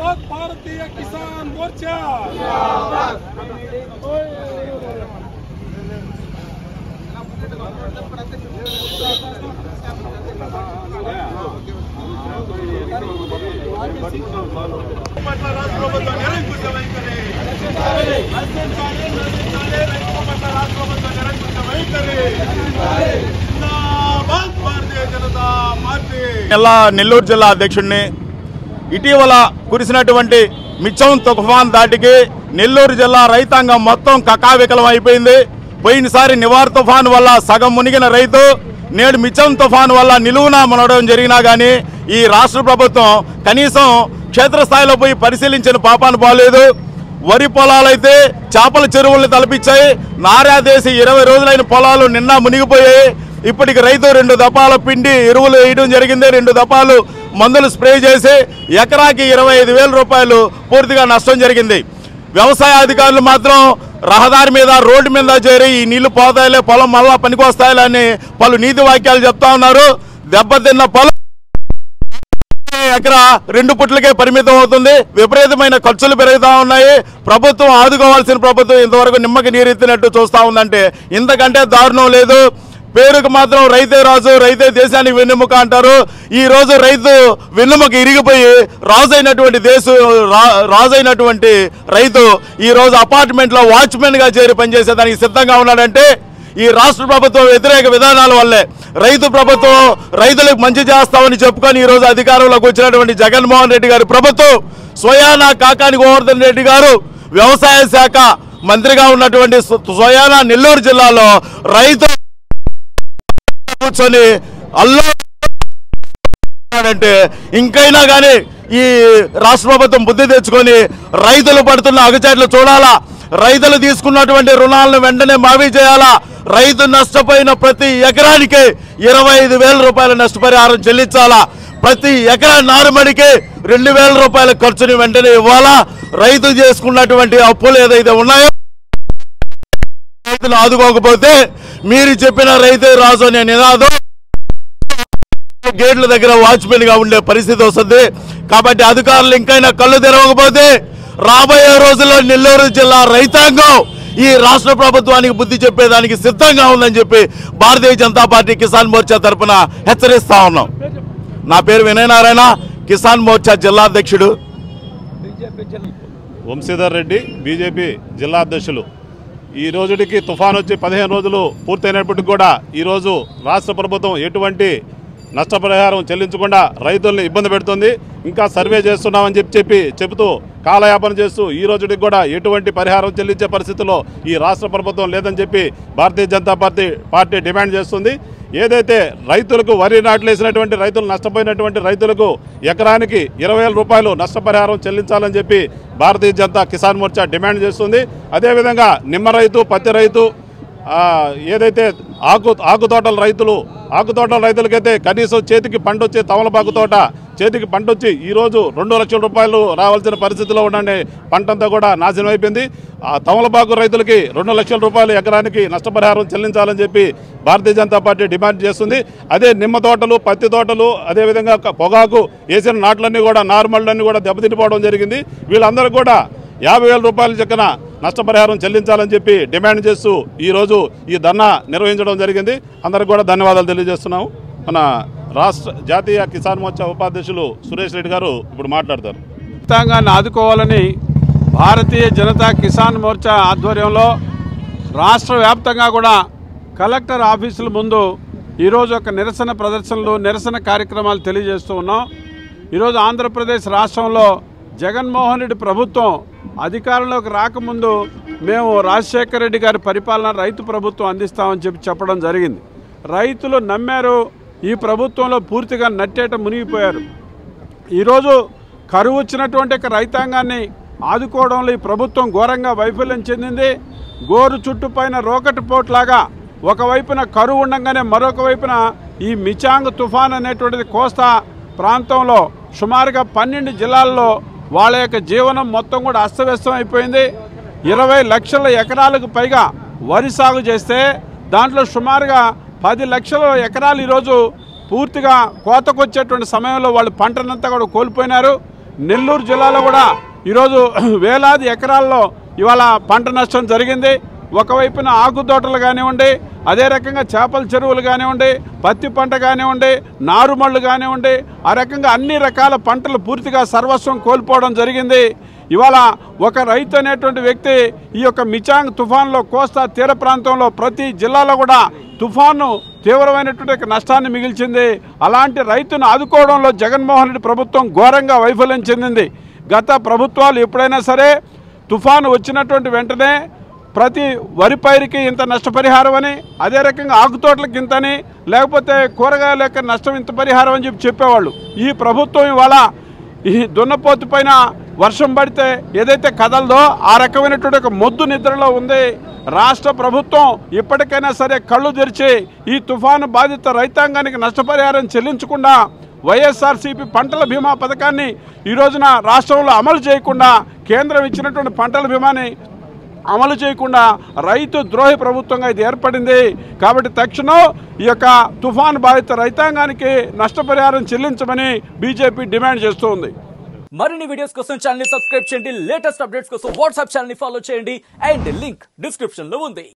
జిందాబాద్ భారతీయ కిసాన్ మోర్చా పట్ల రాష్ట్ర ప్రభుత్వం నిరంకుశ వైఖరి నశించాలి, నశించాలి, రైతుల పట్ల రాష్ట్ర ప్రభుత్వం నిరంకుశ వైఖరి జిందాబాద్ భారతీయ జనతా పార్టీ జిల్లా నెల్లూరు జిల్లా అధ్యక్షుడిని ఇటీవల కురిసినటువంటి మిచ్చం తుఫాన్ దాటికి నెల్లూరు జిల్లా రైతాంగం మొత్తం కకావికలం అయిపోయింది పోయినసారి నివార్ తుఫాన్ వల్ల సగం మునిగిన రైతు నేడు మిచ్చం తుఫాన్ వల్ల నిలువున మునగడం జరిగినా కానీ ఈ రాష్ట్ర ప్రభుత్వం కనీసం క్షేత్రస్థాయిలో పోయి పరిశీలించిన పాపాను బాలేదు వరి పొలాలైతే చేపల చెరువుల్ని తలపించాయి నారాదేశి ఇరవై రోజులైన పొలాలు నిన్న మునిగిపోయాయి ఇప్పటికి రైతు రెండు దపాల పిండి ఎరువులు వేయడం జరిగింది రెండు దపాలు మందులు స్ప్రే చేసి ఎకరాకి ఇరవై ఐదు వేల రూపాయలు పూర్తిగా నష్టం జరిగింది వ్యవసాయ అధికారులు మాత్రం రహదారి మీద రోడ్డు మీద చేరి ఈ నీళ్లు పోతాయిలే పొలం మళ్ళా పనికొస్తాయిలే అని పలు నీతి వాక్యాలు చెప్తా ఉన్నారు దెబ్బతిన్న పొలం ఎకరా రెండు పుట్లకే పరిమితం అవుతుంది విపరీతమైన ఖర్చులు పెరుగుతా ఉన్నాయి ప్రభుత్వం ఆదుకోవాల్సిన ప్రభుత్వం ఇంతవరకు నిమ్మకి నీరెత్తినట్టు చూస్తా ఉందంటే ఇంతకంటే దారుణం లేదు పేరుకు మాత్రం రైతే రాజు రైతే దేశానికి వెన్నెముక అంటారు ఈ రోజు రైతు వెన్నెముక ఇరిగిపోయి రాజైనటువంటి దేశ రా- రాజైనటువంటి రైతు ఈ రోజు అపార్ట్మెంట్ లో వాచ్మెన్ గా చేరి పనిచేసేదానికి సిద్ధంగా ఉన్నాడంటే ఈ రాష్ట్ర ప్రభుత్వం వ్యతిరేక విధానాల వల్లే రైతు ప్రభుత్వం రైతులకు మంచి చేస్తామని చెప్పుకొని ఈ రోజు అధికారంలోకి వచ్చినటువంటి జగన్మోహన్ రెడ్డి గారి ప్రభుత్వం స్వయానా కాకాని గోవర్ధన్ రెడ్డి గారు వ్యవసాయ శాఖ మంత్రిగా ఉన్నటువంటి స్వ- స్వయానా నెల్లూరు జిల్లాలో రైతు కూర్చొని అల్లా అంటే ఇంకైనా కానీ ఈ రాష్ట్ర ప్రభుత్వం బుద్ధి తెచ్చుకొని రైతులు పడుతున్న అగచాట్లు చూడాలా రైతులు తీసుకున్నటువంటి రుణాలను వెంటనే మాఫీ చేయాలా రైతు నష్టపోయిన ప్రతి ఎకరానికి ఇరవై ఐదు వేల రూపాయల నష్టపరిహారం చెల్లించాలా ప్రతి ఎకరా నారుమడికి రెండు వేల రూపాయల ఖర్చుని వెంటనే ఇవ్వాలా రైతు చేసుకున్నటువంటి అప్పులు ఏదైతే ఉన్నాయో రైతులు ఆదుకోకపోతే మీరు చెప్పిన రైతే రాజు అనే నినాదం గేట్ల దగ్గర వాచ్మెన్ గా ఉండే పరిస్థితి వస్తుంది కాబట్టి అధికారులు ఇంకైనా కళ్ళు తెరవకపోతే రాబోయే రోజుల్లో నెల్లూరు జిల్లా రైతాంగం ఈ రాష్ట్ర ప్రభుత్వానికి బుద్ధి చెప్పేదానికి సిద్ధంగా ఉందని చెప్పి భారతీయ జనతా పార్టీ కిసాన్ మోర్చా తరఫున హెచ్చరిస్తా ఉన్నాం నా పేరు వినయ్ నారాయణ కిసాన్ మోర్చా జిల్లా అధ్యక్షుడు వంశీధర్ రెడ్డి బీజేపీ జిల్లా అధ్యక్షులు ఈ రోజుటికి తుఫాన్ వచ్చి పదిహేను రోజులు పూర్తయినప్పటికీ కూడా ఈరోజు రాష్ట్ర ప్రభుత్వం ఎటువంటి నష్టపరిహారం చెల్లించకుండా రైతుల్ని ఇబ్బంది పెడుతుంది ఇంకా సర్వే చేస్తున్నామని చెప్పి చెప్పి చెబుతూ కాలయాపన చేస్తూ ఈ రోజుటికి కూడా ఎటువంటి పరిహారం చెల్లించే పరిస్థితిలో ఈ రాష్ట్ర ప్రభుత్వం లేదని చెప్పి భారతీయ జనతా పార్టీ పార్టీ డిమాండ్ చేస్తుంది ఏదైతే రైతులకు వరి నాట్లేసినటువంటి రైతులు నష్టపోయినటువంటి రైతులకు ఎకరానికి ఇరవై వేల రూపాయలు నష్టపరిహారం చెల్లించాలని చెప్పి భారతీయ జనతా కిసాన్ మోర్చా డిమాండ్ చేస్తుంది అదేవిధంగా నిమ్మ రైతు పత్తి రైతు ఆ, ఏదైతే ఆకు ఆకు తోటల రైతులు ఆకు తోటల రైతులకైతే కనీసం చేతికి పంట వచ్చే తమలపాకు తోట చేతికి పంట వచ్చి ఈరోజు రెండు లక్షల రూపాయలు రావాల్సిన పరిస్థితిలో ఉండే పంట అంతా కూడా నాశనం అయిపోయింది ఆ తమలపాకు రైతులకి రెండు లక్షల రూపాయలు ఎకరానికి నష్టపరిహారం చెల్లించాలని చెప్పి భారతీయ జనతా పార్టీ డిమాండ్ చేస్తుంది అదే నిమ్మ తోటలు పత్తి తోటలు అదేవిధంగా క- పొగాకు వేసిన నాట్లన్నీ కూడా నార్మల్లన్నీ కూడా దెబ్బతిండిపోవడం జరిగింది వీళ్ళందరూ కూడా యాభై వేల రూపాయల చొక్కన నష్టపరిహారం చెల్లించాలని చెప్పి డిమాండ్ చేస్తూ ఈరోజు ఈ ధర్నా నిర్వహించడం జరిగింది అందరికి కూడా ధన్యవాదాలు తెలియజేస్తున్నాము మన రాష్ట్ర జాతీయ కిసాన్ మోర్చా ఉపాధ్యక్షులు సురేష్ రెడ్డి గారు ఇప్పుడు మాట్లాడతారు రైతాంగాన్ని ఆదుకోవాలని భారతీయ జనతా కిసాన్ మోర్చా ఆధ్వర్యంలో రాష్ట్ర వ్యాప్తంగా కూడా కలెక్టర్ ఆఫీసుల ముందు ఈరోజు ఒక నిరసన ప్రదర్శనలు నిరసన కార్యక్రమాలు తెలియజేస్తూ ఉన్నాం ఈరోజు ఆంధ్రప్రదేశ్ రాష్ట్రంలో జగన్మోహన్ రెడ్డి ప్రభుత్వం అధికారంలోకి రాకముందు మేము రాజశేఖర రెడ్డి గారి పరిపాలన రైతు ప్రభుత్వం అందిస్తామని చెప్పి చెప్పడం జరిగింది రైతులు నమ్మారు ఈ ప్రభుత్వంలో పూర్తిగా నట్టేట మునిగిపోయారు ఈరోజు కరువు వచ్చినటువంటి ఒక రైతాంగాన్ని ఆదుకోవడంలో ఈ ప్రభుత్వం ఘోరంగా వైఫల్యం చెందింది గోరు చుట్టుపైన రోకటి పోట్లాగా ఒకవైపున కరువు ఉండగానే మరొక వైపున ఈ మిచాంగ్ తుఫాన్ అనేటువంటిది కోస్తా ప్రాంతంలో సుమారుగా పన్నెండు జిల్లాల్లో వాళ్ళ యొక్క జీవనం మొత్తం కూడా అస్తవ్యస్తం అయిపోయింది ఇరవై లక్షల ఎకరాలకు పైగా వరి సాగు చేస్తే దాంట్లో సుమారుగా పది లక్షల ఎకరాలు ఈరోజు పూర్తిగా కోతకొచ్చేటువంటి సమయంలో వాళ్ళు పంటనంతా కూడా కోల్పోయినారు నెల్లూరు జిల్లాలో కూడా ఈరోజు వేలాది ఎకరాల్లో ఇవాళ పంట నష్టం జరిగింది ఒకవైపున ఆకు తోటలు కానివ్వండి అదే రకంగా చేపల చెరువులు కానివ్వండి పత్తి పంట కానివ్వండి నారుమళ్ళు కానివ్వండి ఆ రకంగా అన్ని రకాల పంటలు పూర్తిగా సర్వస్వం కోల్పోవడం జరిగింది ఇవాళ ఒక రైతు అనేటువంటి వ్యక్తి ఈ యొక్క మిచాంగ్ తుఫాన్లో కోస్తా తీర ప్రాంతంలో ప్రతి జిల్లాలో కూడా తుఫాను తీవ్రమైనటువంటి నష్టాన్ని మిగిల్చింది అలాంటి రైతును ఆదుకోవడంలో జగన్మోహన్ రెడ్డి ప్రభుత్వం ఘోరంగా వైఫల్యం చెందింది గత ప్రభుత్వాలు ఎప్పుడైనా సరే తుఫాను వచ్చినటువంటి వెంటనే ప్రతి వరి పైరుకి ఇంత నష్టపరిహారం అని అదే రకంగా ఆకుతోటలకి ఇంతని లేకపోతే కూరగాయల యొక్క నష్టం ఇంత పరిహారం అని చెప్పి చెప్పేవాళ్ళు ఈ ప్రభుత్వం ఇవాళ ఈ దున్నపోతు పైన వర్షం పడితే ఏదైతే కదలదో ఆ రకమైనటువంటి ఒక మొద్దు నిద్రలో ఉంది రాష్ట్ర ప్రభుత్వం ఇప్పటికైనా సరే కళ్ళు తెరిచి ఈ తుఫాను బాధిత రైతాంగానికి నష్టపరిహారం చెల్లించకుండా వైఎస్ఆర్సీపీ పంటల బీమా పథకాన్ని ఈ రోజున రాష్ట్రంలో అమలు చేయకుండా కేంద్రం ఇచ్చినటువంటి పంటల బీమాని అమలు చేయకుండా రైతు ద్రోహి ప్రభుత్వంగా ఇది ఏర్పడింది కాబట్టి తక్షణం ఈ యొక్క తుఫాను బాధిత రైతాంగానికి నష్టపరిహారం చెల్లించమని బీజేపీ డిమాండ్ చేస్తోంది మరిన్ని వీడియోస్ కోసం ఛానల్ ని సబ్స్క్రైబ్ చేయండి లేటెస్ట్ అప్డేట్స్ కోసం వాట్సాప్ ఛానల్ ని ఫాలో చేయండి అండ్ లింక్ డిస్క్రిప్షన్ లో ఉంది